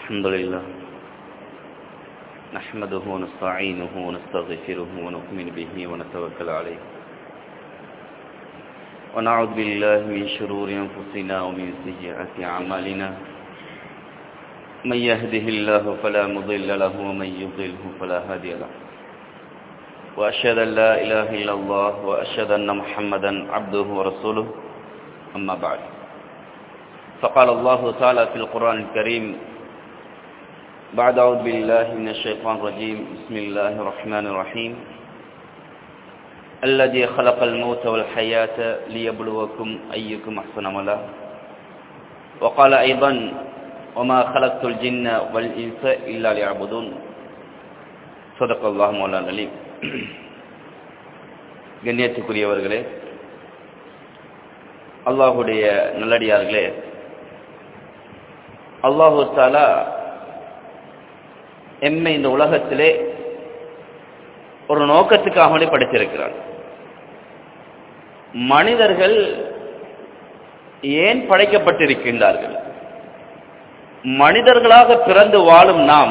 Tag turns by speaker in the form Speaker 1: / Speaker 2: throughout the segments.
Speaker 1: الحمد لله نحمده ونستعينه ونستغفره ونؤمن به ونتوكل عليه ونعوذ بالله من شرور أنفسنا ومن سيئات أعمالنا من يهده الله فلا مضل له ومن يضله فلا هادي له وأشهد أن لا إله إلا الله وأشهد أن محمدا عبده ورسوله أما بعد فقال الله تعالى في القرآن الكريم بعد أعوذ بالله من الشيطان الرجيم بسم الله الرحمن الرحيم الذي خلق الموت والحياة ليبلوكم أيكم أحسن عملا وقال أيضا وما خلقت الجن والإنس إلا ليعبدون صدق الله مولانا العليم கண்ணியத்துக்குரியவர்களே அல்லாஹுடைய நல்லடியார்களே அல்லாஹு தாலா எம்மை இந்த உலகத்திலே ஒரு நோக்கத்துக்காக படைத்திருக்கிறார் மனிதர்கள் ஏன் படைக்கப்பட்டிருக்கின்றார்கள் மனிதர்களாக பிறந்து வாழும் நாம்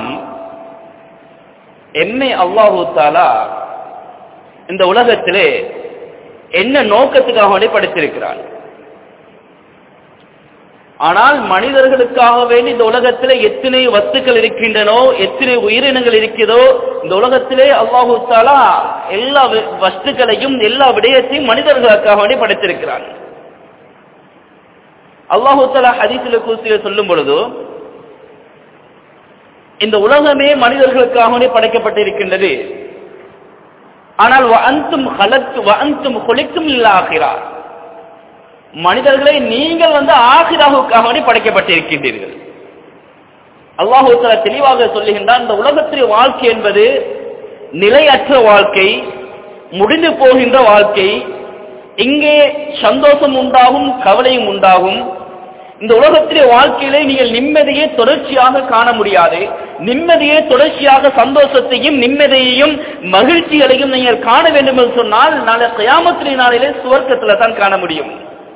Speaker 1: எம்மை அல்லாஹு தாலா இந்த உலகத்திலே என்ன நோக்கத்துக்காக படைத்திருக்கிறான் ஆனால் மனிதர்களுக்காக வேண்டி இந்த உலகத்திலே எத்தனை வஸ்துக்கள் இருக்கின்றனோ எத்தனை உயிரினங்கள் இருக்கிறதோ இந்த உலகத்திலே அல்லாஹு தாலா எல்லா வஸ்துக்களையும் எல்லா விடயத்தையும் மனிதர்களுக்காக வேண்டி படைத்திருக்கிறான் அல்லாஹு தாலா ஹதீசில கூசில சொல்லும் பொழுது இந்த உலகமே மனிதர்களுக்காக வேண்டி படைக்கப்பட்டிருக்கின்றது ஆனால் அந்தும் ஹலத்து அந்தும் கொலிக்கும் இல்லாகிறார் மனிதர்களை நீங்கள் வந்து ஆகிராவுக்காக வேண்டி படைக்கப்பட்டிருக்கின்றீர்கள் அல்லாஹு தெளிவாக சொல்லுகின்றான் இந்த உலகத்திலே வாழ்க்கை என்பது நிலையற்ற வாழ்க்கை முடிந்து போகின்ற வாழ்க்கை இங்கே சந்தோஷம் உண்டாகும் கவலையும் உண்டாகும் இந்த உலகத்திலே வாழ்க்கையிலே நீங்கள் நிம்மதியை தொடர்ச்சியாக காண முடியாது நிம்மதியை தொடர்ச்சியாக சந்தோஷத்தையும் நிம்மதியையும் மகிழ்ச்சிகளையும் நீங்கள் காண வேண்டும் என்று சொன்னால் நாளை கயாமத்திலே நாளிலே சுவர்க்கத்தில் தான் காண முடியும்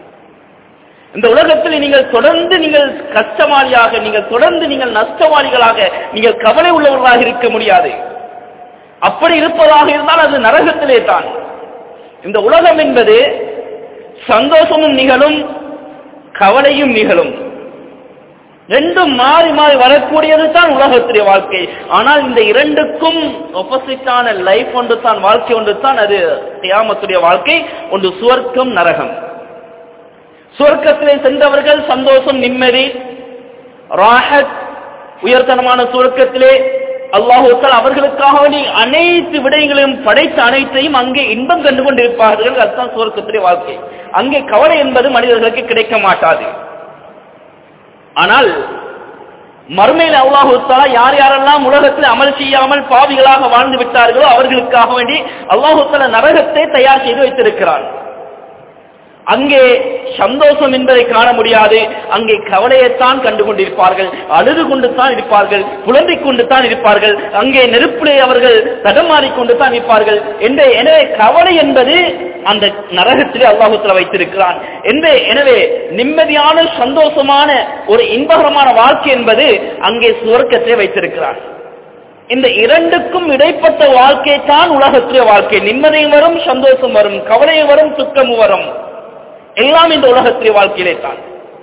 Speaker 1: இந்த உலகத்தில் நீங்கள் தொடர்ந்து நீங்கள் கஷ்டவாளியாக நீங்கள் தொடர்ந்து நீங்கள் நஷ்டவாளிகளாக நீங்கள் கவலை உள்ளவர்களாக இருக்க முடியாது அப்படி இருப்பதாக இருந்தால் அது நரகத்திலே தான் இந்த உலகம் என்பது சந்தோஷமும் நிகழும் கவலையும் நிகழும் ரெண்டும் மாறி மாறி வரக்கூடியது தான் உலகத்துடைய வாழ்க்கை ஆனால் இந்த இரண்டுக்கும் ஒப்போசிட்டான லைஃப் ஒன்று தான் வாழ்க்கை ஒன்று தான் அது தியாமத்துடைய வாழ்க்கை ஒன்று சுவர்க்கம் நரகம் சுவர்க்கத்திலே சென்றவர்கள் சந்தோஷம் நிம்மதி ராஹத் உயர்தனமான சுவர்க்கத்திலே அல்லாஹூத்தால் அவர்களுக்காக நீ அனைத்து விடயங்களையும் படைத்த அனைத்தையும் அங்கே இன்பம் கண்டு கொண்டிருப்பார்கள் அதுதான் சுவர்க்கத்திலே வாழ்க்கை அங்கே கவலை என்பது மனிதர்களுக்கு கிடைக்க மாட்டாது ஆனால் மறுமையில் அல்லாஹூத்தாலா யார் யாரெல்லாம் உலகத்தில் அமல் செய்யாமல் பாவிகளாக வாழ்ந்து விட்டார்களோ அவர்களுக்காக வேண்டி அல்லாஹூத்தாலா நரகத்தை தயார் செய்து வைத்திருக்கிறான் அங்கே சந்தோஷம் என்பதை காண முடியாது அங்கே கவலையைத்தான் கண்டு கொண்டிருப்பார்கள் அழுது கொண்டு தான் இருப்பார்கள் புலம்பிக் கொண்டு தான் இருப்பார்கள் அங்கே நெருப்பிலே அவர்கள் தடமாறிக்கொண்டு தான் இருப்பார்கள் எனவே கவலை என்பது அந்த நரகத்திலே அல்லாஹுத்துல வைத்திருக்கிறான் எனவே நிம்மதியான சந்தோஷமான ஒரு இன்பகரமான வாழ்க்கை என்பது அங்கே சுவர்க்கத்தை வைத்திருக்கிறான் இந்த இரண்டுக்கும் இடைப்பட்ட வாழ்க்கை தான் உலகத்திலே வாழ்க்கை நிம்மதியும் வரும் சந்தோஷம் வரும் கவலையும் வரும் துக்கமும் வரும் எல்லாம் இந்த உலகத்திலே வாழ்க்கையிலே தான்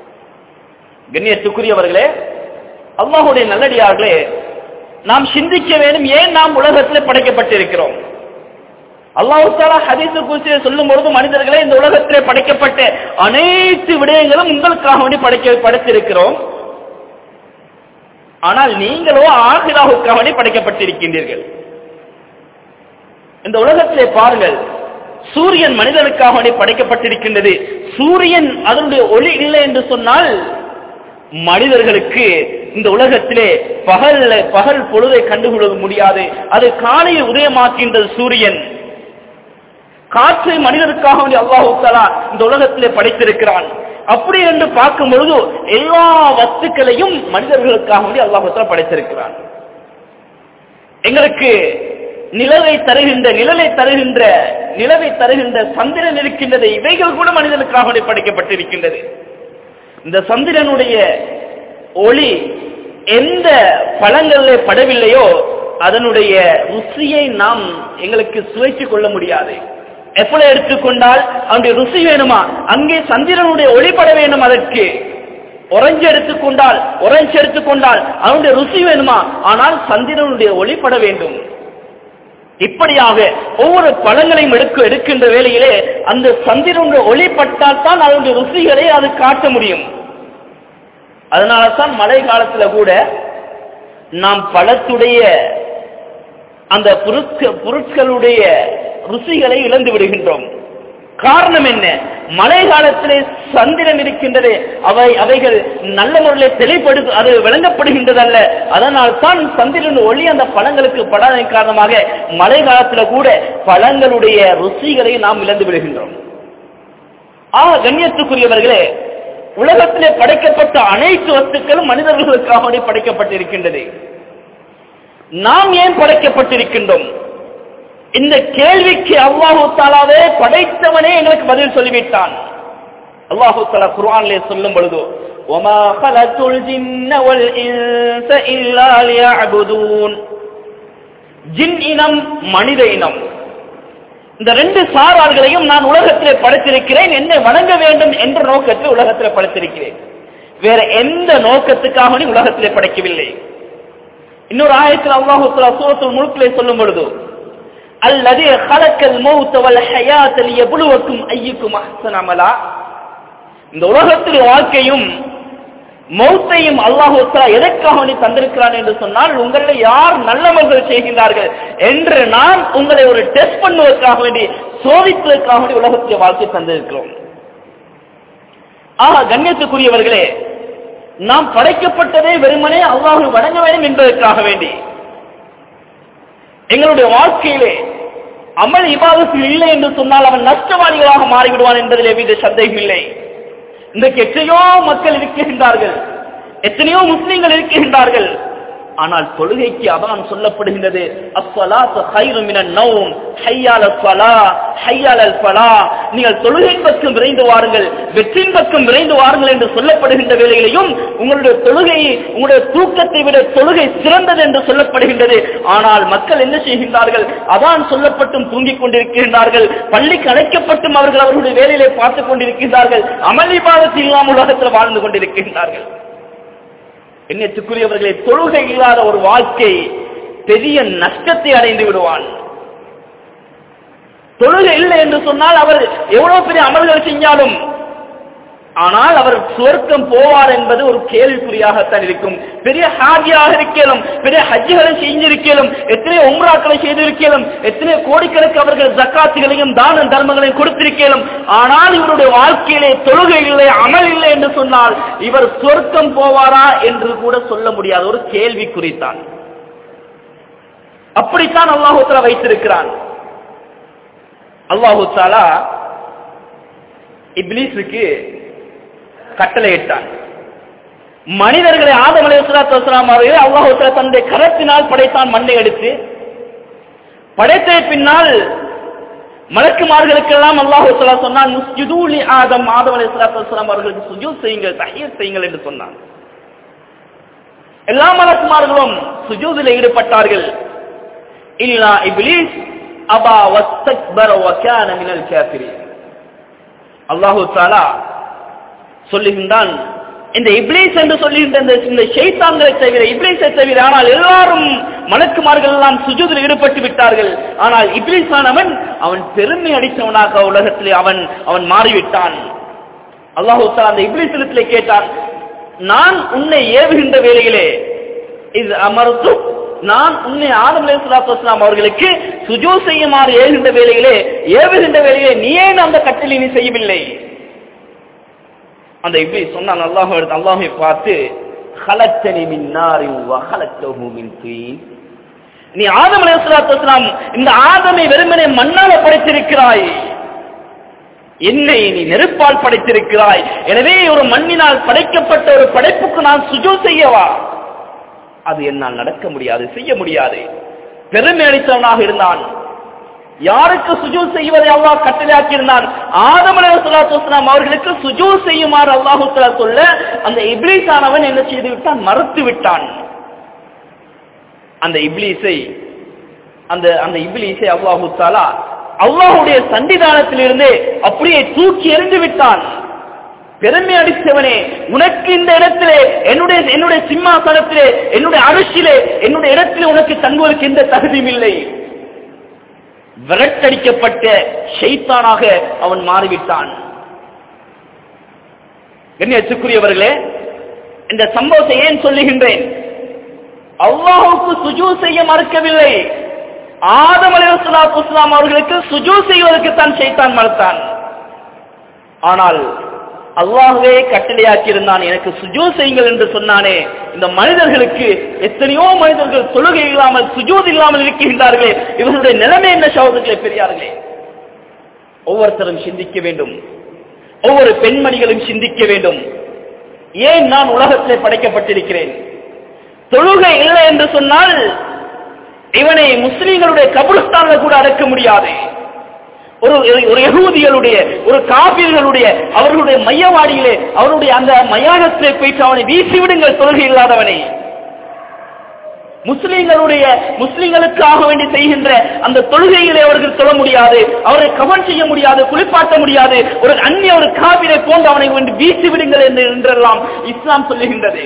Speaker 1: கண்ணியத்துக்குரியவர்களே அல்லாஹுடைய நல்லடியார்களே நாம் சிந்திக்க வேண்டும் ஏன் நாம் உலகத்திலே படைக்கப்பட்டிருக்கிறோம் அல்லாஹாலா ஹதீசு குறித்து சொல்லும் பொழுது மனிதர்களே இந்த உலகத்திலே படைக்கப்பட்ட அனைத்து விடயங்களும் உங்களுக்காக வேண்டி படைக்க படைத்திருக்கிறோம் ஆனால் நீங்களோ ஆகிராவுக்காக வேண்டி படைக்கப்பட்டிருக்கின்றீர்கள் இந்த உலகத்திலே பாருங்கள் சூரியன் மனிதனுக்காக வேண்டி படைக்கப்பட்டிருக்கின்றது சூரியன் அதனுடைய ஒளி இல்லை என்று சொன்னால் மனிதர்களுக்கு இந்த உலகத்திலே பகல் பகல் பொழுதை கண்டுகொள்ள முடியாது அது காலையில் உதயமாக்கின்றது சூரியன் காற்றை மனிதனுக்காக வேண்டி அல்லாஹு தலா இந்த உலகத்திலே படைத்திருக்கிறான் அப்படி என்று பார்க்கும் பொழுது எல்லா வஸ்துக்களையும் மனிதர்களுக்காக வேண்டி அல்லாஹு தலா படைத்திருக்கிறான் எங்களுக்கு நிலவை தருகின்ற நிழலை தருகின்ற நிலவை தருகின்ற சந்திரன் இருக்கின்றது இவைகள் கூட மனிதனுக்காக படைக்கப்பட்டிருக்கின்றது இந்த சந்திரனுடைய ஒளி எந்த பழங்களில் படவில்லையோ அதனுடைய ருசியை நாம் எங்களுக்கு சுவைத்துக் கொள்ள முடியாது எப்பல எடுத்துக்கொண்டால் அவனுடைய ருசி வேணுமா அங்கே சந்திரனுடைய ஒளிப்பட வேண்டும் அதற்கு ஒரஞ்சு எடுத்துக்கொண்டால் ஒரஞ்சு எடுத்துக்கொண்டால் அவனுடைய ருசி வேணுமா ஆனால் சந்திரனுடைய ஒளிப்பட வேண்டும் இப்படியாக ஒவ்வொரு பழங்களையும் எடுக்க எடுக்கின்ற வேளையிலே அந்த சந்திரனுடைய ஒளிப்பட்டால் தான் அதனுடைய ருசிகளை அது காட்ட முடியும் அதனால தான் மழை காலத்துல கூட நாம் பழத்துடைய அந்த பொருட்க- பொருட்களுடைய ருசிகளை இழந்து விடுகின்றோம் காரணம் என்ன மழை காலத்திலே சந்திரன் இருக்கின்றது அவை அவைகள் நல்ல முறையில் தெளிப்படு அது விளங்கப்படுகின்றதல்ல அதனால் தான் சந்திரன் ஒளி அந்த பழங்களுக்கு படாதன் காரணமாக மழை காலத்துல கூட பழங்களுடைய ருசிகளை நாம் இழந்து விடுகின்றோம் ஆக கண்ணியத்துக்குரியவர்களே உலகத்திலே படைக்கப்பட்ட அனைத்து வஸ்துக்களும் மனிதர்களுக்காக வேண்டி படைக்கப்பட்டிருக்கின்றது நாம் ஏன் படைக்கப்பட்டிருக்கின்றோம் இந்த கேள்விக்கு அல்லாஹு தாலாவே படைத்தவனே எங்களுக்கு பதில் சொல்லிவிட்டான் அல்லாஹு தாலா குர்ஆனிலே சொல்லும் பொழுது وَمَا خَلَقْتُ الْجِنَّ وَالْإِنسَ إِلَّا لِيَعْبُدُونَ ஜின் இனம் மனித இனம் இந்த ரெண்டு சாரார்களையும் நான் உலகத்திலே படைத்திருக்கிறேன் என்னை வணங்க வேண்டும் என்ற நோக்கத்தில் உலகத்திலே படைத்திருக்கிறேன் வேற எந்த நோக்கத்துக்காக நீ உலகத்திலே படைக்கவில்லை இன்னொரு ஆயத்தில் அல்லாஹு தஆலா சூரத்துல் முல்கிலே சொல்லும் பொழுது அல்லது ஹலக்கல் மௌத்த வல் ஹயாத்த லியப்லுவக்கும் ஐயுக்கும் அஹ்சன அமலா இந்த உலகத்துடைய வாழ்க்கையும் மௌத்தையும் அல்லாஹு தஆலா எதற்காக நீ தந்திருக்கிறான் என்று சொன்னால் உங்களில் யார் நல்லவர்கள் செய்கின்றார்கள் என்று நாம் உங்களை ஒரு டெஸ்ட் பண்ணுவதற்காக வேண்டி சோதிப்பதற்காக வேண்டி உலகத்துடைய வாழ்க்கை தந்திருக்கிறோம் ஆக கண்ணியத்துக்குரியவர்களே நாம் படைக்கப்பட்டதே வெறுமனே அல்லாஹு வணங்க வேண்டும் என்பதற்காக வேண்டி எங்களுடைய வாழ்க்கையிலே அமல் இபாதத்தில் இல்லை என்று சொன்னால் அவன் நஷ்டவாதிகளாக மாறிவிடுவான் என்பதில் எவ்வித சந்தேகம் இல்லை இன்றைக்கு எத்தனையோ மக்கள் இருக்கின்றார்கள் எத்தனையோ முஸ்லிம்கள் இருக்கின்றார்கள் ஆனால் தொழுகைக்கு அதான் சொல்லப்படுகின்றது அஸ்ஸலாத்து ஹைரு மினன் நௌம் ஹய்யால் அஸ்ஸலா ஹய்யால் அல் ஃபலா நீங்கள் தொழுகையின் பக்கம் விரைந்து வாருங்கள் வெற்றியின் பக்கம் விரைந்து வாருங்கள் என்று சொல்லப்படுகின்ற வேளையிலையும் உங்களுடைய தொழுகையை உங்களுடைய தூக்கத்தை விட தொழுகை சிறந்தது என்று சொல்லப்படுகின்றது ஆனால் மக்கள் என்ன செய்கின்றார்கள் அதான் சொல்லப்பட்டும் தூங்கிக் கொண்டிருக்கின்றார்கள் பள்ளிக்கு அழைக்கப்பட்டும் அவர்கள் அவர்களுடைய வேலையிலே பார்த்துக் கொண்டிருக்கின்றார்கள் அமளிபாதத்தில் இல்லாமல் உலகத்தில் வாழ்ந்து கொண்டிருக்கின்றார்கள் எண்ணத்துக்குரியவர்களை தொழுகை இல்லாத ஒரு வாழ்க்கை பெரிய நஷ்டத்தை அடைந்து விடுவான் தொழுகை இல்லை என்று சொன்னால் அவர் எவ்வளவு பெரிய அமல்கள் செஞ்சாலும் ஆனால் அவர் சுவர்க்கம் போவார் என்பது ஒரு கேள்விக்குறியாகத்தான் இருக்கும் பெரிய ஹாஜியாக இருக்கலும் பெரிய ஹஜ்ஜுகளை செஞ்சிருக்கலும் எத்தனை உம்ராக்களை செய்திருக்கலும் எத்தனை கோடிக்கணக்கு அவர்கள் ஜக்காத்துகளையும் தான தர்மங்களையும் கொடுத்திருக்கலும் ஆனால் இவருடைய வாழ்க்கையிலே தொழுகை இல்லை அமல் இல்லை என்று சொன்னால் இவர் சொர்க்கம் போவாரா என்று கூட சொல்ல முடியாத ஒரு கேள்விக்குறித்தான் அப்படித்தான் அல்லாஹு தஆலா வைத்திருக்கிறான் அல்லாஹு தாலா இப்லீஸுக்கு கட்டளையிட்டான் மனிதர்களை ஆதம் அலைஹிஸ்ஸலாத்து வஸலாம் அவர்களை அல்லாஹ் தஆலா தன்னுடைய கரத்தினால் படைத்தான் மண்ணை எடுத்து படைத்த பின்னால் மலக்குமார்களுக்கெல்லாம் அல்லாஹ் தஆலா சொன்னான் முஸ்ஜிது லி ஆதம் ஆதம் அலைஹிஸ்ஸலாத்து வஸலாம் அவர்களுக்கு சுஜூத் செய்யுங்கள் தஹியத் செய்யுங்கள் என்று சொன்னான் எல்லா மலக்குமார்களும் சுஜூதில் ஈடுபட்டார்கள் இல்லா இப்லீஸ் அபா வஸ்தக்பர வகான மினல் காஃபிரீன் அல்லாஹு தஆலா சொல்லுகின்றான் இந்த இப்ளீஸ் என்று சொல்லுகின்ற இந்த இந்த ஷைத்தான்களை தவிர இப்ளீஸை தவிர ஆனால் எல்லாரும் மலக்குமார்கள் எல்லாம் சுஜூதில் ஈடுபட்டு விட்டார்கள் ஆனால் இப்ளீஸ் ஆனவன் அவன் பெருமை அடித்தவனாக உலகத்திலே அவன் அவன் மாறிவிட்டான் அல்லாஹு தஆலா அந்த இப்ளீஸ் இடத்திலே கேட்டான் நான் உன்னை ஏவுகின்ற வேளையிலே இது அமர்த்து நான் உன்னை ஆதம் அலைஹிஸ்ஸலாத்து வஸலாம் அவர்களுக்கு சுஜூ செய்யுமாறு ஏவுகின்ற வேளையிலே ஏவுகின்ற வேளையிலே நீ ஏன் அந்த கட்டளை நீ செய்யவில்லை அந்த இப்படி சொன்னான் அல்லாஹ் எடுத்து அல்லாஹை பார்த்து خلقتني من نار وخلقته من طين நீ ஆதம் அலைஹிஸ்ஸலாத்து வஸலாம் இந்த ஆதமை வெறுமனே மண்ணால படைத்திருக்கிறாய் என்னை நீ நெருப்பால் படைத்திருக்கிறாய் எனவே ஒரு மண்ணினால் படைக்கப்பட்ட ஒரு படைப்புக்கு நான் சுஜூ செய்யவா அது என்னால் நடக்க முடியாது செய்ய முடியாது பெருமை அளித்தவனாக இருந்தான் யாருக்கு சுஜூ செய்வதை அல்லாஹ் கட்டளையாக்கி இருந்தான் ஆதம் அலைஹிஸ்ஸலாத்து வஸலாம் அவர்களுக்கு சுஜூ செய்யுமாறு அல்லாஹ் தஆலா சொல்ல அந்த இப்லீஸ் ஆனவன் என்ன செய்து விட்டான் மறுத்து விட்டான் அந்த இப்லீஸை அந்த அந்த இப்லீஸை அல்லாஹு தாலா அல்லாஹுடைய சன்னிதானத்திலிருந்து அப்படியே தூக்கி எறிந்து விட்டான் பெருமை அடித்தவனே உனக்கு இந்த இடத்திலே என்னுடைய என்னுடைய சிம்மாசனத்திலே என்னுடைய அரசிலே என்னுடைய இடத்திலே உனக்கு தங்குவதற்கு எந்த தகுதியும் இல்லை விரட்டடிக்கப்பட்ட ஷைத்தானாக அவன் மாறிவிட்டான் கண்ணியத்துக்குரியவர்களே இந்த சம்பவத்தை ஏன் சொல்லுகின்றேன் அல்லாஹுக்கு சுஜூ செய்ய மறுக்கவில்லை ஆதம் அலைவசலாத்து இஸ்லாம் அவர்களுக்கு சுஜூ செய்வதற்கு தான் ஷைத்தான் மறுத்தான் ஆனால் அல்லாஹுவே கட்டளையாக்கி இருந்தான் எனக்கு சுஜூ செய்யுங்கள் என்று சொன்னானே இந்த மனிதர்களுக்கு எத்தனையோ மனிதர்கள் தொழுகை இல்லாமல் சுஜூத் இல்லாமல் இருக்கின்றார்களே இவர்களுடைய நிலைமை என்ன சகோதரர்களே பெரியார்களே ஒவ்வொருத்தரும் சிந்திக்க வேண்டும் ஒவ்வொரு பெண்மணிகளும் சிந்திக்க வேண்டும் ஏன் நான் உலகத்திலே படைக்கப்பட்டிருக்கிறேன் தொழுகை இல்லை என்று சொன்னால் இவனை முஸ்லீம்களுடைய கபுலஸ்தானில் கூட அடக்க முடியாது ஒரு ஒரு யகூதிகளுடைய ஒரு காபிர்களுடைய அவர்களுடைய மையவாடியிலே அவருடைய அந்த மயானத்திலே போயிட்டு அவனை வீசி விடுங்கள் தொழுகை இல்லாதவனை முஸ்லிம்களுடைய முஸ்லிம்களுக்காக வேண்டி செய்கின்ற அந்த தொழுகையிலே அவர்கள் தொழ முடியாது அவரை கவன் செய்ய முடியாது குளிப்பாட்ட முடியாது ஒரு அந்நிய ஒரு காவிரை போன்று அவனை வேண்டி வீசி விடுங்கள் என்று என்றெல்லாம் இஸ்லாம் சொல்லுகின்றது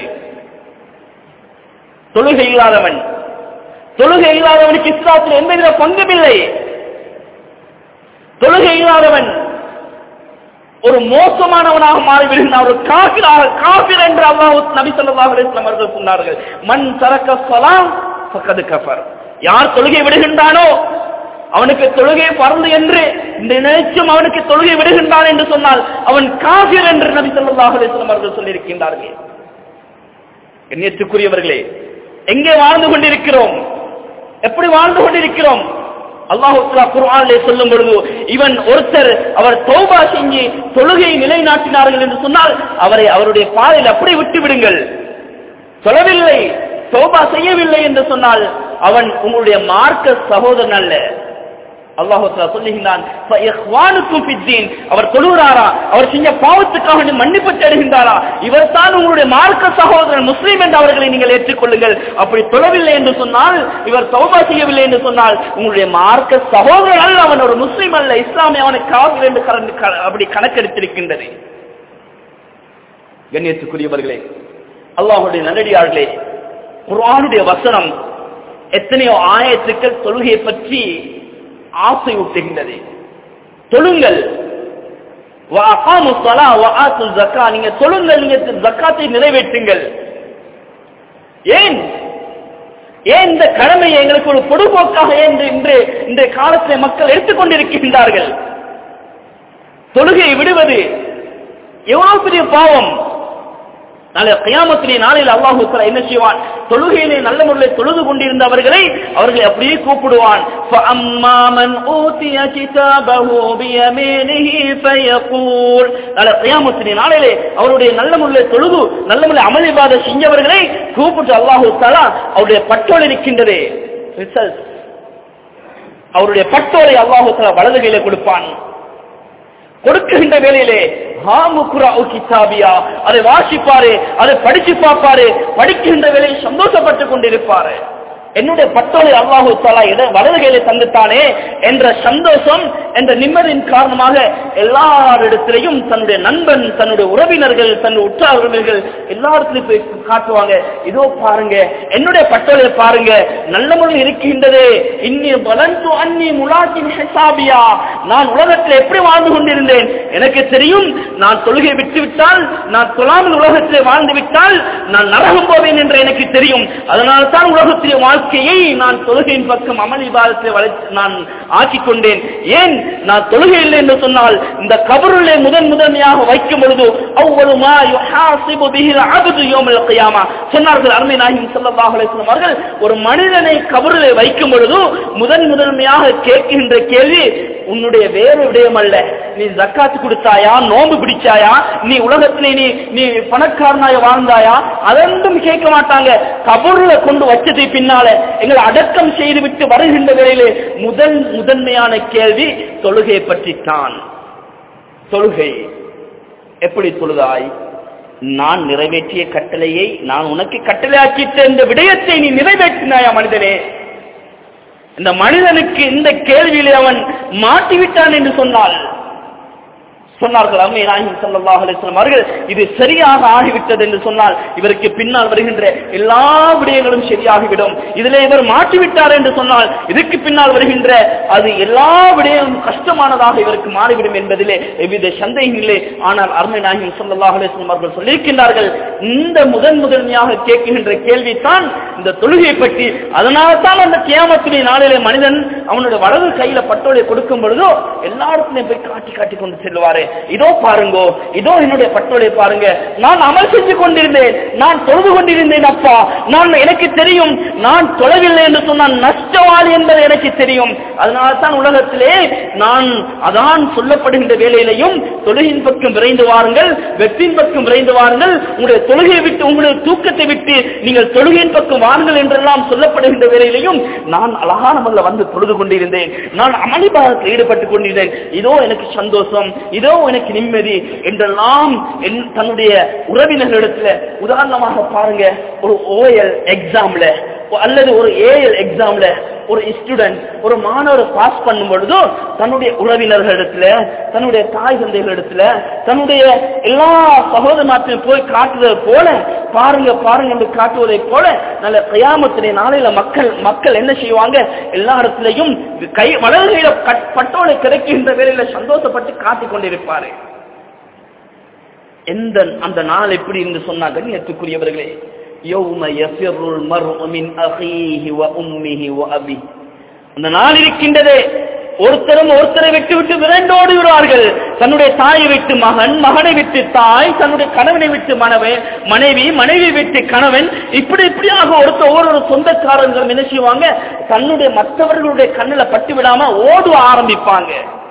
Speaker 1: தொழுகை இல்லாதவன் தொழுகை இல்லாதவனுக்கு இஸ்லாத்தில் எந்தவித பங்கும் இல்லை தொழுகை இல்லாதவன் ஒரு மோசமானவனாக மாறிவிடுகிறான் ஒரு காபிராக காபிர் என்று அல்லாஹ் நபி ஸல்லல்லாஹு அலைஹி வஸல்லம் அவர்கள் சொன்னார்கள் மன் தரக்க ஸலாம் ஃபக்கத் கஃபர் யார் தொழுகை விடுகின்றானோ அவனுக்கு தொழுகை பறந்து என்று இந்த நினைச்சும் அவனுக்கு தொழுகை விடுகின்றான் என்று சொன்னால் அவன் காபிர் என்று நபி ஸல்லல்லாஹு அலைஹி வஸல்லம் அவர்கள் சொல்லியிருக்கின்றார்கள் கண்ணியத்துக்குரியவர்களே எங்கே வாழ்ந்து கொண்டிருக்கிறோம் எப்படி வாழ்ந்து கொண்டிருக்கிறோம் அல்லாஹு குர்ஆனிலே சொல்லும் பொழுது இவன் ஒருத்தர் அவர் தௌபா செஞ்சு தொழுகையை நிலைநாட்டினார்கள் என்று சொன்னால் அவரை அவருடைய பாதையில் அப்படி விட்டு விடுங்கள் சொல்லவில்லை தௌபா செய்யவில்லை என்று சொன்னால் அவன் உங்களுடைய மார்க்க சகோதரன் அல்ல அல்லாஹு சொல்லுகின்றான் அவர் தொழுகிறாரா அவர் செஞ்ச பாவத்துக்காக வேண்டி மன்னிப்பு தேடுகின்றாரா இவர் தான் உங்களுடைய மார்க்க சகோதரன் முஸ்லீம் என்று அவர்களை நீங்கள் ஏற்றுக்கொள்ளுங்கள் அப்படி தொழவில்லை என்று சொன்னால் இவர் சௌபா செய்யவில்லை என்று சொன்னால் உங்களுடைய மார்க்க சகோதரன் அல்ல அவன் ஒரு முஸ்லீம் அல்ல இஸ்லாமிய அவனை காவல் என்று கலந்து அப்படி கணக்கெடுத்திருக்கின்றது கண்ணியத்துக்குரியவர்களே அல்லாஹுடைய நல்லடியார்களே குர்ஆனுடைய வசனம் எத்தனையோ ஆயத்துக்கள் தொழுகையை பற்றி ஆசை ஊட்டுகின்றது தொழுங்கள் நீங்க தொழுங்கள் நீங்க ஜக்காத்தை நிறைவேற்றுங்கள் ஏன் ஏன் இந்த கடமையை எங்களுக்கு ஒரு பொதுபோக்காக என்று இன்று இந்த காலத்தில் மக்கள் எடுத்துக்கொண்டிருக்கின்றார்கள் தொழுகையை விடுவது எவ்வளவு பெரிய பாவம் நாளை கயாமத்திலே நாளில் அல்லாஹு என்ன செய்வான் தொழுகையிலே நல்ல முறையில் தொழுது கொண்டிருந்தவர்களை அவர்களை அப்படியே கூப்பிடுவான் நாளை கயாமத்திலே நாளிலே அவருடைய நல்ல முறையில் தொழுது நல்ல முறையில் அமளிபாத செஞ்சவர்களை கூப்பிட்டு அல்லாஹு தாலா அவருடைய பட்டோல் இருக்கின்றது அவருடைய பட்டோலை அல்லாஹு தாலா வலது கையில கொடுப்பான் கொடுக்கின்ற வேலையிலே அதை வாசிப்பாரு அதை படிச்சு பார்ப்பாரு படிக்கின்ற வேலையை சந்தோஷப்பட்டுக் கொண்டிருப்பாரு என்னுடைய பட்டோலை அல்லாஹு தாலா இட வலது கையில தந்துட்டானே என்ற சந்தோஷம் என்ற நிம்மதியின் காரணமாக எல்லாரிடத்திலையும் தன்னுடைய நண்பன் தன்னுடைய உறவினர்கள் தன்னுடைய உற்றார் உறவினர்கள் எல்லாத்திலையும் போய் காட்டுவாங்க இதோ பாருங்க என்னுடைய பட்டோலை பாருங்க நல்ல முறையில் இருக்கின்றது இன்னி வளர்ந்து அன்னி முலாக்கின் ஹெசாபியா நான் உலகத்தில் எப்படி வாழ்ந்து கொண்டிருந்தேன் எனக்கு தெரியும் நான் தொழுகை விட்டுவிட்டால் நான் தொழாமல் உலகத்தில் வாழ்ந்து விட்டால் நான் நரகம் போவேன் என்று எனக்கு தெரியும் அதனால் தான் உலகத்திலே வாழ்க்கையை நான் தொழுகையின் பக்கம் அமல் விவாதத்தில் நான் ஆக்கிக் கொண்டேன் ஏன் நான் தொழுகை இல்லை என்று சொன்னால் இந்த கபருளை முதன் முதன்மையாக வைக்கும் பொழுது அவ்வளவுமா சொன்னார்கள் அருமை நாயகம் ஸல்லல்லாஹு அலைஹி வஸல்லம் அவர்கள் ஒரு மனிதனை கபருளை வைக்கும் பொழுது முதன் முதன்மையாக கேட்கின்ற கேள்வி உன்னுடைய வேறு விடயம் அல்ல நீ ஜக்காத்து கொடுத்தாயா நோம்பு பிடிச்சாயா நீ உலகத்திலே நீ நீ பணக்காரனாய வாழ்ந்தாயா அதென்றும் கேட்க மாட்டாங்க கபூர்ல கொண்டு வச்சதை பின்னால எங்களை அடக்கம் செய்து விட்டு வருகின்ற வேளையிலே முதல் முதன்மையான கேள்வி தொழுகை பற்றித்தான் தொழுகை எப்படி தொழுதாய் நான் நிறைவேற்றிய கட்டளையை நான் உனக்கு கட்டளையாக்கிட்ட இந்த விடயத்தை நீ நிறைவேற்றினாயா மனிதனே இந்த மனிதனுக்கு இந்த கேள்வியிலே அவன் மாட்டிவிட்டான் என்று சொன்னால் சொன்னார்கள் அம்மை நாயகம் ஸல்லல்லாஹு அலைஹி வஸல்லம் அவர்கள் இது சரியாக ஆகிவிட்டது என்று சொன்னால் இவருக்கு பின்னால் வருகின்ற எல்லா விடயங்களும் சரியாகிவிடும் இதிலே இவர் மாற்றிவிட்டார் என்று சொன்னால் இதுக்கு பின்னால் வருகின்ற அது எல்லா விடயமும் கஷ்டமானதாக இவருக்கு மாறிவிடும் என்பதிலே எவ்வித சந்தேகம் இல்லை ஆனால் அருமை நாயகம் ஸல்லல்லாஹு அலைஹி வஸல்லம் அவர்கள் சொல்லியிருக்கின்றார்கள் இந்த முதன் முதன்மையாக கேட்கின்ற கேள்விதான் இந்த தொழுகையை பற்றி அதனால தான் அந்த கியாமத்துடைய நாளிலே மனிதன் அவனுடைய வலது கையில பட்டோலை கொடுக்கும் பொழுதோ எல்லா இடத்துலையும் போய் காட்டி காட்டி கொண்டு செல்வாரு இதோ பாருங்கோ இதோ என்னுடைய பட்டோலை பாருங்க நான் அமல் செஞ்சு கொண்டிருந்தேன் நான் தொழுது கொண்டிருந்தேன் அப்பா நான் எனக்கு தெரியும் நான் தொழவில்லை என்று சொன்னால் நஷ்டவாளி என்பது எனக்கு தெரியும் அதனால தான் உலகத்திலே நான் அதான் சொல்லப்படுகின்ற வேலையிலையும் தொழுகின் பக்கம் விரைந்து வாருங்கள் வெற்றின் பக்கம் விரைந்து வாருங்கள் உங்களுடைய தொழுகையை விட்டு உங்களுடைய தூக்கத்தை விட்டு நீங்கள் தொழுகையின் பக்கம் வாருங்கள் என்றெல்லாம் சொல்லப்படுகின்ற வேலையிலையும் நான் அழகான முறையில் வந்து தொழுது கொண்டிருந்தேன் நான் அமளிபாகத்தில் ஈடுபட்டுக் கொண்டிருந்தேன் இதோ எனக்கு சந்தோஷம் இதோ எனக்கு நிம்மதி என்றெல்லாம் என் தன்னுடைய உறவினர்களிடத்துல உதாரணமாக பாருங்க ஒரு ஓஎல் எக்ஸாம்ல அல்லது ஒரு ஏஎல் எக்ஸாம்ல ஒரு ஸ்டூடெண்ட் ஒரு மாணவர் பாஸ் பண்ணும் பொழுதோ தன்னுடைய உறவினர்களிடத்துல தன்னுடைய தாய் தந்தைகளிடத்துல தன்னுடைய எல்லா சகோதரமாற்றையும் போய் காட்டுவது போல பாருங்க பாருங்க என்று காட்டுவதை போல நல்ல கயாமத்திலே நாளையில மக்கள் மக்கள் என்ன செய்வாங்க எல்லா இடத்துலையும் கை வளர்கையில பட்டோலை கிடைக்கின்ற வேலையில சந்தோஷப்பட்டு காட்டிக் கொண்டிருப்பாரு எந்த அந்த நாள் எப்படி என்று சொன்னா கண்ணியத்துக்குரியவர்களே யௌம யஃபிருல் மர்உ மின் அஹீஹி வ உம்மிஹி வ அபி அந்த நாள் இருக்கின்றதே ஒருத்தரும் ஒருத்தரை விட்டு விட்டு விரண்டோடி வருவார்கள் தன்னுடைய தாயை விட்டு மகன் மகனை விட்டு தாய் தன்னுடைய கணவனை விட்டு மனைவி மனைவி மனைவி விட்டு கணவன் இப்படி இப்படியாக ஒருத்தர் ஒவ்வொரு சொந்தக்காரர்களும் என்ன செய்வாங்க தன்னுடைய மற்றவர்களுடைய கண்ணில் பட்டு விடாம ஓடுவ ஆரம்பிப்பாங்க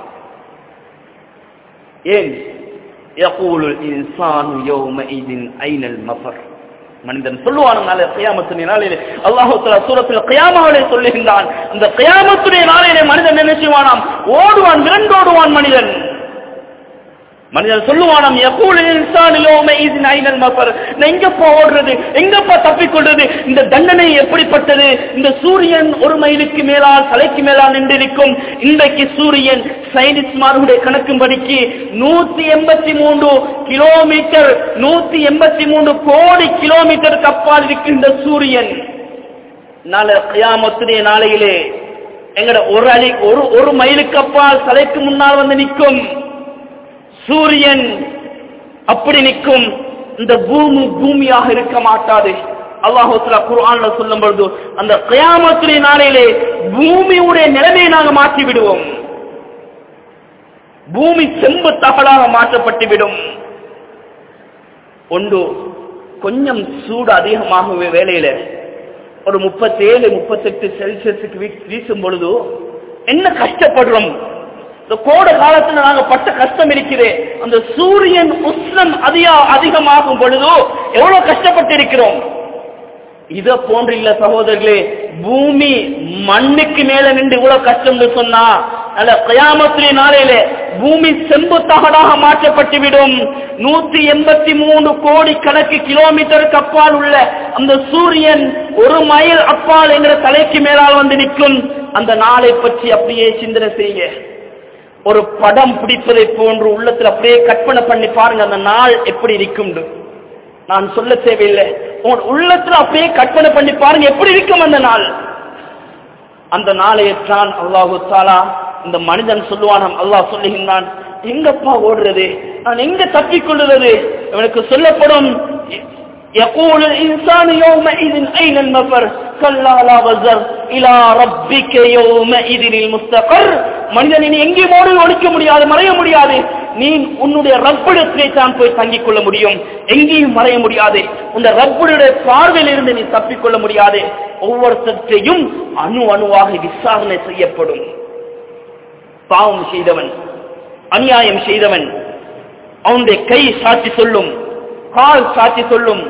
Speaker 1: ஏன் يقول الإنسان يومئذ أين المفر மனிதன் சொல்லுவான் நாளை கியாமத்துடைய நாளிலே அல்லாஹு தஆலா சூரத்தில் கியாமாவிலே சொல்லுகின்றான் அந்த கியாமத்துடைய நாளிலே மனிதன் என்ன செய்வானாம் ஓடுவான் விரண்டோடுவான் மனிதன் மனிதன் சொல்லுவானாம் எப்போது இன்சான் யோம இதின் ஐனல் மஃபர் நான் எங்கப்பா ஓடுறது எங்கப்பா தப்பிக்கொள்றது இந்த தண்டனை எப்படிப்பட்டது இந்த சூரியன் ஒரு மைலுக்கு மேலால் தலைக்கு மேலால் நின்றிருக்கும் இன்றைக்கு சூரியன் சயின்டிஸ்ட்மார்களுடைய கணக்கும்படிக்கு நூத்தி எண்பத்தி மூன்று கிலோமீட்டர் நூத்தி எண்பத்தி மூன்று கோடி கிலோமீட்டருக்கு அப்பால் இருக்கின்ற சூரியன் நாளை கியாமத்துடைய நாளையிலே எங்கட ஒரு அடி ஒரு ஒரு மைலுக்கு அப்பால் தலைக்கு முன்னால் வந்து நிற்கும் சூரியன் அப்படி நிற்கும் இந்த பூமி பூமியாக இருக்க மாட்டாது அல்லாஹு குர்ஆன்ல சொல்லும் பொழுது அந்த கயாமத்துடைய நாளையிலே பூமியுடைய நிலைமையை நாங்கள் மாற்றி விடுவோம் பூமி செம்பு தகடாக மாற்றப்பட்டு விடும் ஒன்று கொஞ்சம் சூடு அதிகமாகவே வேலையில ஒரு முப்பத்தேழு முப்பத்தெட்டு செல்சியஸுக்கு வீசும் பொழுது என்ன கஷ்டப்படுறோம் இந்த கோடை காலத்துல நாங்க பட்ட கஷ்டம் இருக்கிறே அந்த சூரியன் உஷ்ணம் அதிக அதிகமாகும் பொழுதோ எவ்வளவு கஷ்டப்பட்டு இருக்கிறோம் இத போன்று இல்ல சகோதரர்களே பூமி மண்ணுக்கு மேல நின்று இவ்வளவு கஷ்டம் சொன்னா அல்ல கயாமத்திலே நாளையிலே பூமி செம்பு தகடாக மாற்றப்பட்டுவிடும் நூத்தி எண்பத்தி மூணு கோடி கணக்கு கிலோமீட்டருக்கு அப்பால் உள்ள அந்த சூரியன் ஒரு மைல் அப்பால் என்கிற தலைக்கு மேலால் வந்து நிற்கும் அந்த நாளை பற்றி அப்படியே சிந்தனை செய்ய ஒரு படம் பிடிப்பதை போன்று உள்ளத்துல அப்படியே கற்பனை பண்ணி பாருங்க அந்த நாள் எப்படி இருக்கும் நான் சொல்ல தேவையில்லை உன் உள்ளத்துல அப்படியே கற்பனை பண்ணி பாருங்க எப்படி இருக்கும் அந்த நாள் அந்த நாளையற்றான் அல்லாஹு தாலா இந்த மனிதன் சொல்லுவானாம் அல்லாஹ் சொல்லுகின்றான் எங்கப்பா ஓடுறது நான் எங்க தப்பிக்கொள்ளுறது இவனுக்கு சொல்லப்படும் يقول الإنسان يومئذ أين المفر كلا لا وزر إلى ربك يومئذ المستقر மனிதன் நீ எங்கேயும் ஓடி ஒழிக்க முடியாது மறைய முடியாது நீ உன்னுடைய ரப்பிடத்திலே தான் போய் தங்கிக் கொள்ள முடியும் எங்கேயும் மறைய முடியாது உந்த ரப்புடைய பார்வையில் இருந்து நீ தப்பிக்கொள்ள முடியாது ஒவ்வொருத்தையும் அணு அணுவாக விசாரணை செய்யப்படும் பாவம் செய்தவன் அநியாயம் செய்தவன் அவனுடைய கை சாட்சி சொல்லும் கால் சாட்சி சொல்லும்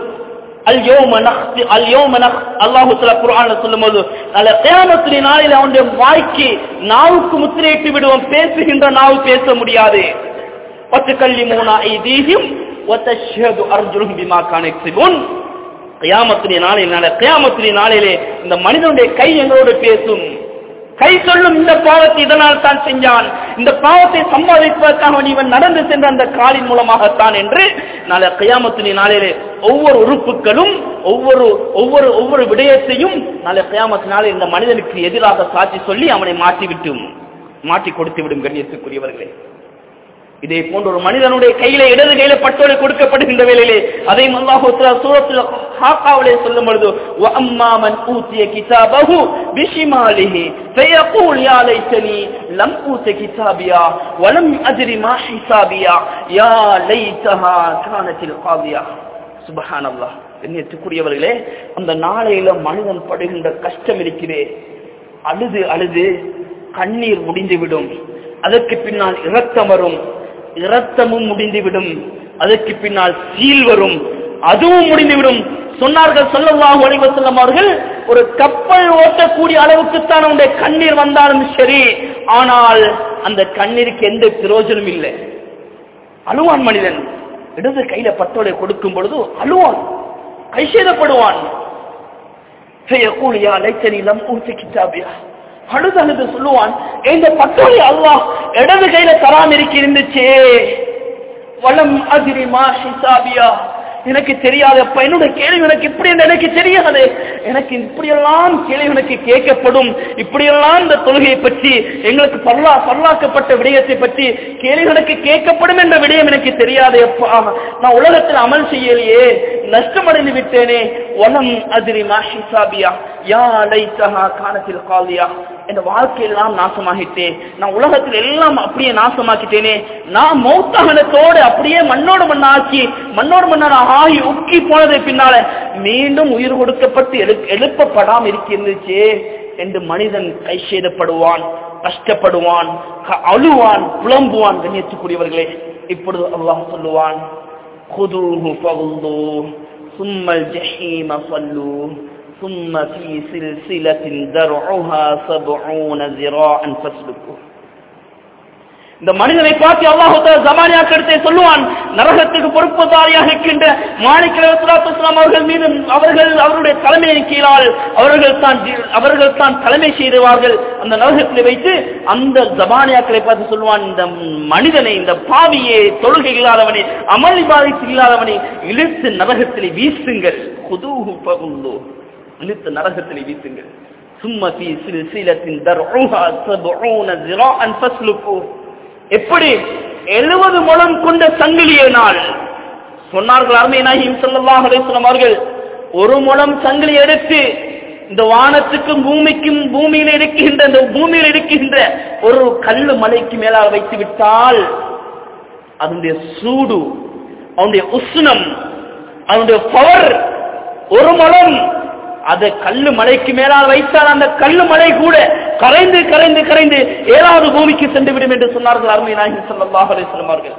Speaker 1: நாளில் அவனுடைய வாய்க்கு நாவுக்கு முத்திரையிட்டு விடுவோம் பேசுகின்ற நாவு பேச முடியாது பத்து கல்வி மூணா ஐதீகம் வதஷ்ஹது அர்ஜுலுஹும் பிமா கான யக்ஸிபூன் கியாமத்துடைய நாளில் கியாமத்துடைய நாளிலே இந்த மனிதனுடைய கை எங்களோடு பேசும் கை சொல்லும் இந்த பாவத்தை இதனால் தான் செஞ்சான் இந்த பாவத்தை சம்பாதிப்பதற்காக இவன் நடந்து சென்ற அந்த காலின் மூலமாகத்தான் என்று நாளை கயாமத்தின் நாளிலே ஒவ்வொரு உறுப்புகளும் ஒவ்வொரு ஒவ்வொரு ஒவ்வொரு விடயத்தையும் நாளை கயாமத்தினாலே இந்த மனிதனுக்கு எதிராக சாட்சி சொல்லி அவனை மாற்றிவிட்டும் மாற்றி கொடுத்து விடும் கண்ணியத்துக்குரியவர்களே இதே போன்ற ஒரு மனிதனுடைய கையில இடது கையில பட்டோலை கொடுக்கப்படுகின்ற வேளையிலே அதை அல்லாஹு சூரத்தில் ஹாக்காவிலே சொல்லும் பொழுது அம்மாமன் ஊத்திய கிதாபஹு பிஷிமாலிஹி فيقول يا ليتني لم اوت كتابيا ولم ادر ما حسابيا يا ليتها كانت القاضيه سبحان الله கண்ணியத்துக்குரியவர்களே அந்த நாளையில மனிதன் படுகின்ற கஷ்டம் இருக்கிறே அழுது அழுது கண்ணீர் முடிந்துவிடும் அதற்கு பின்னால் இரத்தம் வரும் இரத்தமும் முடிந்துவிடும் அதற்கு பின்னால் சீல் வரும் அதுவும் முடிந்துவிடும் சொன்னார்கள் சொல்லல்லாஹு அலைஹி வஸல்லம் அவர்கள் ஒரு கப்பல் ஓட்டக்கூடிய அளவுக்குத்தான் அவனுடைய கண்ணீர் வந்தாலும் சரி ஆனால் அந்த கண்ணீருக்கு எந்த பிரயோஜனம் இல்லை அழுவான் மனிதன் இடது கையில பட்டோலை கொடுக்கும் பொழுது அழுவான் கைசேதப்படுவான் யா லைத்தனி லம் ஊசி கிட்டாபியா அழுது அழுது சொல்லுவான் இந்த பட்டோலை அல்லாஹ் இடது கையில தராம இருக்கு இருந்துச்சே வளம் அதிரிமா ஹிசாபியா எனக்கு தெரியாதப்ப என்னோட கேள்வி எனக்கு இப்படி என்று எனக்கு தெரியாது எனக்கு இப்படியெல்லாம் கேள்வி எனக்கு கேட்கப்படும் இப்படியெல்லாம் இந்த தொழுகையை பற்றி எங்களுக்கு பல்லா பல்லாக்கப்பட்ட விடயத்தை பற்றி கேள்வி எனக்கு கேட்கப்படும் என்ற விடயம் எனக்கு தெரியாது எப்பா நான் உலகத்தில் அமல் செய்யலையே நஷ்டமடைந்து விட்டேனே வனம் அதிரி மாஷிசாபியா யா லைத்தஹா காணத்தில் காலியா என் வாழ்க்கையெல்லாம் நாசமாகிட்டேன் நான் உலகத்தில் எல்லாம் அப்படியே நாசமாக்கிட்டேனே நான் மௌத்தகனத்தோடு அப்படியே மண்ணோடு மண்ணாக்கி மண்ணோடு மண்ணான ஆகி உக்கி போனதை பின்னால மீண்டும் உயிர் கொடுக்கப்பட்டு எழு எழுப்பப்படாம இருக்கிருந்துச்சே என்று மனிதன் கை சேதப்படுவான் கஷ்டப்படுவான் க- அழுவான் புலம்புவான் கண்ணியத்துக்குரியவர்களே இப்பொழுது அல்லாஹ் சொல்லுவான் خذوه فغلوه ثم الجحيم صلوه ثم في سلسلة ذرعها سبعون ذراعا فاسلكوه இந்த மனிதனை பார்த்து அல்லாஹு ஜமானியா கருத்தை சொல்லுவான் நரகத்துக்கு பொறுப்புதாரியாக இருக்கின்ற மாணிக்க இஸ்லாம் அவர்கள் மீது அவர்கள் அவருடைய தலைமையின் கீழால் அவர்கள் தான் அவர்கள் தான் தலைமை செய்வார்கள் அந்த நரகத்தில் வைத்து அந்த ஜமானியாக்களை பார்த்து சொல்லுவான் இந்த மனிதனை இந்த பாவியை தொழுகை இல்லாதவனை அமல் பாதித்து இல்லாதவனை இழுத்து நரகத்தில் வீசுங்கள் குதூஹு பகுந்தோ இழுத்து நரகத்தில் வீசுங்கள் சும்மதி சிலத்தின் தர்உஹா சபூன ذراعا فاسلكوه எப்படி எழுபது முழம் கொண்ட சங்கிலியை நாள் சொன்னார்கள் அருமை நாயகம் ஸல்லல்லாஹு அலைஹி வஸல்லம் அவர்கள் ஒரு முழம் சங்கிலி எடுத்து இந்த வானத்துக்கும் பூமிக்கும் பூமியில் இருக்கின்ற இந்த பூமியில் இருக்கின்ற ஒரு கல்லு மலைக்கு மேலால் வைத்து விட்டால் அதனுடைய சூடு அவனுடைய உஷ்ணம் அவனுடைய பவர் ஒரு முழம் அது கல்லு மலைக்கு மேலால் வைத்தால் அந்த கல்லு மலை கூட கரைந்து கரைந்து கரைந்து ஏழாவது பூமிக்கு சென்று விடும் என்று சொன்னார்கள் அருமை நாயகி ஸல்லல்லாஹு அலைஹி வஸல்லம் அவர்கள்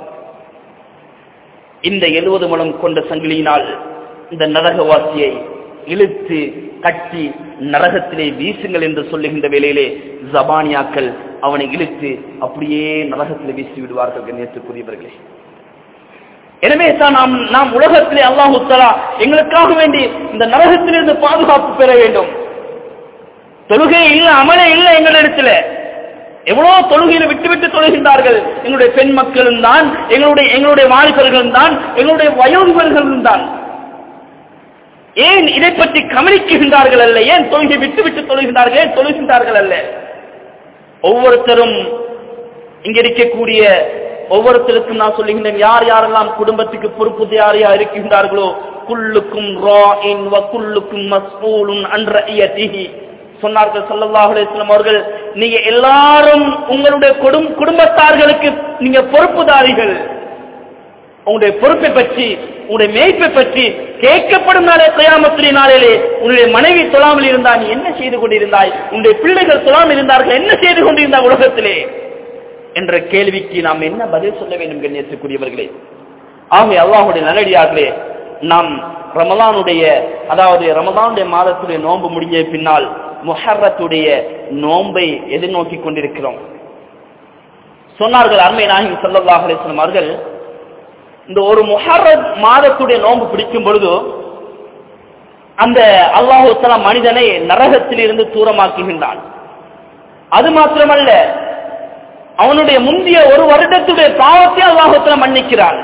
Speaker 1: இந்த எழுபது முழம் கொண்ட சங்கிலியினால் இந்த நரகவாசியை இழுத்து கட்டி நரகத்திலே வீசுங்கள் என்று சொல்லுகின்ற வேளையிலே ஜபானியாக்கள் அவனை இழுத்து அப்படியே நரகத்திலே வீசி விடுவார்கள் கண்ணியத்துக்குரியவர்களே எனவே தான் நாம் நாம் உலகத்திலே அல்லாஹு தலா எங்களுக்காக வேண்டி இந்த நரகத்திலிருந்து பாதுகாப்பு பெற வேண்டும் தொழுகை இல்ல அமலே இல்ல எங்களிடத்துல எவ்வளவு தொழுகையில விட்டு விட்டு தொழுகின்றார்கள் எங்களுடைய பெண் மக்களும் தான் எங்களுடைய எங்களுடைய வாலிபர்களும் தான் எங்களுடைய வயோதிபர்களும் தான் ஏன் இதை பற்றி கவனிக்குகின்றார்கள் அல்ல ஏன் தொழுகை விட்டு விட்டு தொழுகின்றார்கள் ஏன் தொழுகின்றார்கள் அல்ல ஒவ்வொருத்தரும் இங்க இருக்கக்கூடிய ஒவ்வொருத்தருக்கும் நான் சொல்லுகின்றேன் யார் யாரெல்லாம் குடும்பத்துக்கு பொறுப்பு யார் யார் இருக்கின்றார்களோ குல்லுக்கும் ராஇன் வ குல்லுக்கும் மஸ்ஊலுன் அன் ரஇயதிஹி சொன்னார்கள் ஸல்லல்லாஹு அலைஹி வஸல்லம் அவர்கள் நீங்க எல்லாரும் உங்களுடைய குடும் குடும்பத்தார்களுக்கு நீங்க பொறுப்புதாரிகள் உங்களுடைய பொறுப்பை பற்றி உங்களுடைய மேய்ப்பை பற்றி கேட்கப்படும் நாளே கயாமத்திலே நாளிலே உன்னுடைய மனைவி தொழாமல் இருந்தால் நீ என்ன செய்து கொண்டிருந்தாய் உன்னுடைய பிள்ளைகள் தொழாமல் இருந்தார்கள் என்ன செய்து கொண்டிருந்தாய் உலகத்திலே என்ற கேள்விக்கு நாம் என்ன பதில் சொல்ல வேண்டும் கண்ணியத்துக்குரியவர்களே ஆகவே அல்லாஹுடைய நல்லடியார்களே நாம் ரமலானுடைய அதாவது ரமலானுடைய மாதத்துடைய நோன்பு முடிஞ்ச பின்னால் முஹர்ரத்துடைய நோன்பை எதிர்நோக்கி கொண்டிருக்கிறோம் சொன்னார்கள் அருமை நாயகம் ஸல்லல்லாஹு அலைஹி வஸல்லம் அவர்கள் இந்த ஒரு முஹர்ரம் மாதத்துடைய நோன்பு பிடிக்கும் பொழுது அந்த அல்லாஹு தஆலா மனிதனை நரகத்தில் இருந்து தூரமாக்குகின்றான் அது மாத்திரமல்ல அவனுடைய முந்தைய ஒரு வருடத்துடைய பாவத்தை அல்லாஹு தஆலா மன்னிக்கிறான்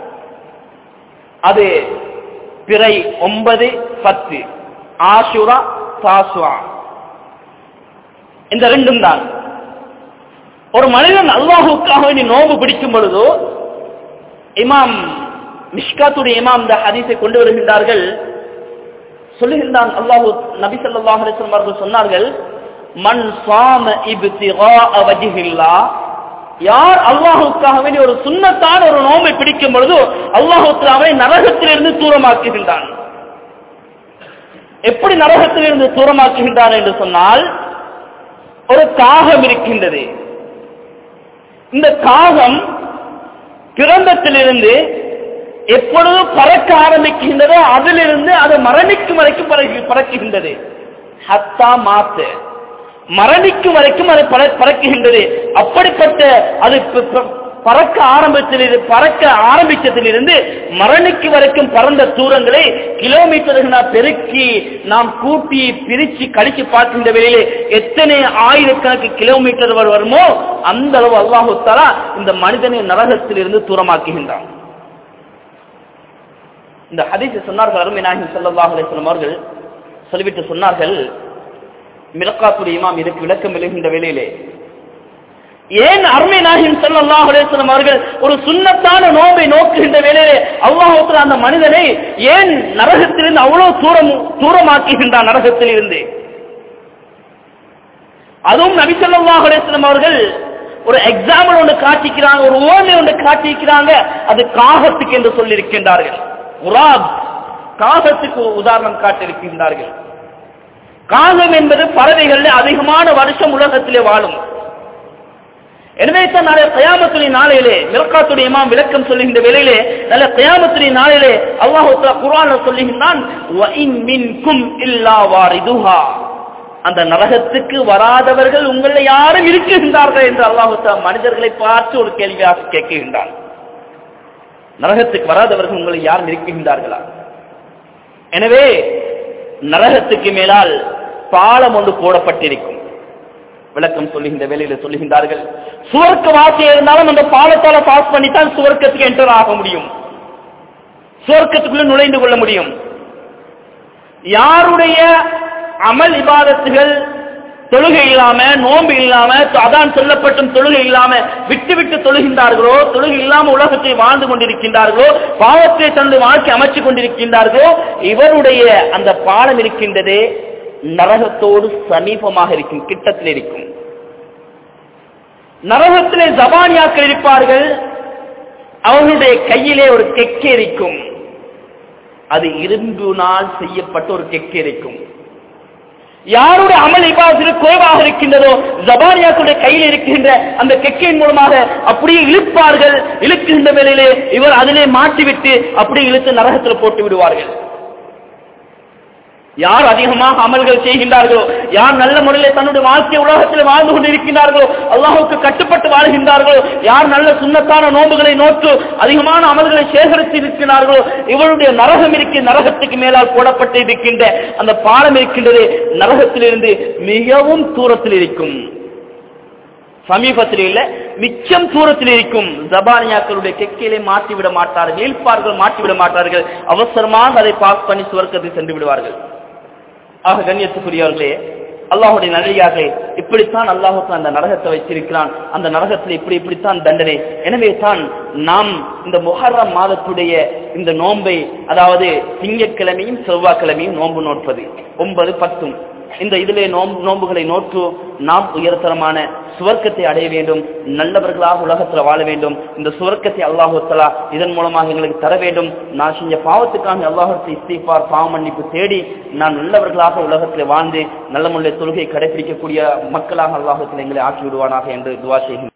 Speaker 1: அது பிறை ஒன்பது பத்து ஆஷுரா தாசுவா இந்த ரெண்டும் தான் ஒரு மனிதன் அல்லாஹுக்காக வேண்டி நோன்பு பிடிக்கும் பொழுது இமாம் மிஷ்காத்துடைய இமாம் இந்த ஹதீஸை கொண்டு வருகின்றார்கள் சொல்லுகின்றான் அல்லாஹு நபி ஸல்லல்லாஹு அலைஹி வஸல்லம் அவர்கள் சொன்னார்கள் மன் சாம இப்திகாஅ வஜ்ஹில்லாஹ் யார் அல்லாஹுக்காக வேண்டி ஒரு சுன்னத்தான ஒரு நோம்பை பிடிக்கும் பொழுது அல்லாஹு அவனை நரகத்திலிருந்து தூரமாக்குகின்றான் எப்படி நரகத்திலிருந்து தூரமாக்குகின்றான் என்று சொன்னால் ஒரு காகம் இருக்கின்றது இந்த காகம் பிறந்தத்திலிருந்து எப்பொழுது பறக்க ஆரம்பிக்கின்றதோ அதிலிருந்து அது மரணிக்கும் வரைக்கும் பறக்கு- பறக்குகின்றது ஹத்தா மாத்து மரணிக்கும் வரைக்கும் அது பற- பறக்குகின்றது அப்படிப்பட்ட அது ப- ப- பறக்க ஆரம்பித்திலிருந்து பறக்க ஆரம்பித்ததிலிருந்து மரணிக்கு வரைக்கும் பறந்த தூரங்களை கிலோமீட்டர்கள் நாம் பெருக்கி நாம் கூட்டி பிரிச்சு கழிச்சு பார்க்கின்ற வேளையிலே எத்தனை ஆயிரக்கணக்கு கிலோமீட்டர் வரை வருமோ அந்த அளவு அல்லாஹு தஆலா இந்த மனிதனை நரகத்திலிருந்து தூரமாக்குகின்றான் இந்த ஹதீஸை சொன்னார்கள் அருமை நாயகம் ஸல்லல்லாஹு அலைஹி வஸல்லம் அவர்கள் சொல்லிவிட்டு சொன்னார்கள் மிலக்காத்துடைய இமாம் இதுக்கு விளக்கம் எழுகின்ற வேளையிலே ஏன் அருமை நாயகம் ஸல்லல்லாஹு அலைஹி வஸல்லம் அவர்கள் ஒரு சுன்னத்தான நோன்பை நோக்குகின்ற வேளையிலே அல்லாஹ் தஆலா அந்த மனிதனை ஏன் நரகத்திலிருந்து அவ்வளவு தூரம் தூரமாக்குகின்றான் நரகத்திலிருந்து அதுவும் நபி ஸல்லல்லாஹு அலைஹி வஸல்லம் அவர்கள் ஒரு எக்ஸாம்பிள் ஒன்று காட்டிக்கிறாங்க ஒரு ஓமை ஒன்று காட்டிக்கிறாங்க அது காகத்துக்கு என்று சொல்லியிருக்கின்றார்கள் உராப் காகத்துக்கு உதாரணம் காட்டியிருக்கின்றார்கள் காகம் என்பது பறவைகள்ல அதிகமான வருஷம் உலகத்திலே வாழும் எனவே தான் நாளை கயாமத்துடைய நாளையிலே மிரக்காத்துடைய இமாம் விளக்கம் சொல்லுகின்ற வேளையிலே நல்ல கயாமத்துடைய நாளிலே அல்லாஹு தஆலா குர்ஆன்ல சொல்லுகின்றான் "வ இன் மின்கும் இல்லா வாரிதுஹா." அந்த நரகத்துக்கு வராதவர்கள் உங்களை யாரும் இருக்குகின்றார்கள் என்று அல்லாஹு தஆலா மனிதர்களை பார்த்து ஒரு கேள்வியாக கேட்கின்றான் நரகத்துக்கு வராதவர்கள் உங்களை யாரும் இருக்குகின்றார்களா எனவே நரகத்துக்கு மேலால் பாலம் ஒன்று போடப்பட்டிருக்கும் விளக்கம் சொல்லுகின்ற வேலையில சொல்லுகின்றார்கள் சுவர்க்க வாசியா இருந்தாலும் அந்த பாலத்தால பாஸ் பண்ணித்தான் சுவர்க்கத்துக்கு என்டர் ஆக முடியும் சுவர்க்கத்துக்குள்ள நுழைந்து கொள்ள முடியும் யாருடைய அமல் இபாதத்துகள் தொழுகை இல்லாம நோன்பு இல்லாம அதான் சொல்லப்பட்டும் தொழுகை இல்லாம விட்டு விட்டு தொழுகின்றார்களோ தொழுகை இல்லாம உலகத்தை வாழ்ந்து கொண்டிருக்கின்றார்களோ பாவத்தை தனது வாழ்க்கை அமைச்சு கொண்டிருக்கின்றார்களோ இவருடைய அந்த பாலம் இருக்கின்றதே நரகத்தோடு சமீபமாக இருக்கும் கிட்டத்தில் இருக்கும் நரகத்திலே ஜபானியாக்கள் இருப்பார்கள் அவர்களுடைய கையிலே ஒரு கெக்கே இருக்கும் அது இரும்பினால் செய்யப்பட்ட ஒரு கெக்கே இருக்கும் யாருடைய அமல் இபாதில் குறைவாக இருக்கின்றதோ ஜபானியாக்களுடைய கையில் இருக்கின்ற அந்த கெக்கையின் மூலமாக அப்படியே இழுப்பார்கள் இழுக்கின்ற வேளையிலே இவர் அதிலே மாட்டிவிட்டு அப்படியே இழுத்து நரகத்தில் போட்டு விடுவார்கள் யார் அதிகமாக அமல்கள் செய்கின்றார்களோ யார் நல்ல முறையில் தன்னுடைய வாழ்க்கை உலகத்தில் வாழ்ந்து கொண்டிருக்கின்றார்களோ அல்லாஹுக்கு கட்டுப்பட்டு வாழ்கின்றார்களோ யார் நல்ல சுண்ணத்தான நோன்புகளை நோற்று அதிகமான அமல்களை சேகரித்து இருக்கிறார்களோ இவருடைய நரகம் இருக்க நரகத்துக்கு மேலால் போடப்பட்டு இருக்கின்ற அந்த பாலம் இருக்கின்றது நரகத்திலிருந்து மிகவும் தூரத்தில் இருக்கும் சமீபத்தில் இல்ல மிச்சம் தூரத்தில் இருக்கும் ஜபானியாக்களுடைய கெக்கையிலே மாட்டிவிட மாட்டார்கள் இழுப்பார்கள் மாட்டிவிட மாட்டார்கள் அவசரமாக அதை பாஸ் பண்ணி சுவர்க்கத்தை சென்று விடுவார்கள் ஆக கண்ணியத்துக்குரியவர்களே அல்லாஹுடைய நல்லையார்களே இப்படித்தான் அல்லாஹு அந்த நரகத்தை வைத்திருக்கிறான் அந்த நரகத்தில் இப்படி இப்படித்தான் தண்டனை எனவே தான் நாம் இந்த முஹர்ரம் மாதத்துடைய இந்த நோன்பை அதாவது திங்கட்கிழமையும் செவ்வாய்க்கிழமையும் நோன்பு நோட்பது ஒன்பது பத்தும் இந்த இதிலே நோம்பு நோன்புகளை நோற்று நாம் உயர்தரமான சுவர்க்கத்தை அடைய வேண்டும் நல்லவர்களாக உலகத்தில் வாழ வேண்டும் இந்த சுவர்க்கத்தை அல்லாஹு தலா இதன் மூலமாக எங்களுக்கு தர வேண்டும் நான் செஞ்ச பாவத்துக்காக அல்லாஹத்தை இஸ்திஃபார் பாவ மன்னிப்பு தேடி நான் நல்லவர்களாக உலகத்தில் வாழ்ந்து நல்ல முறையில் தொழுகை கடைபிடிக்கக்கூடிய மக்களாக அல்லாஹத்தில் எங்களை ஆக்கி விடுவானாக என்று துவா செய்கிறேன்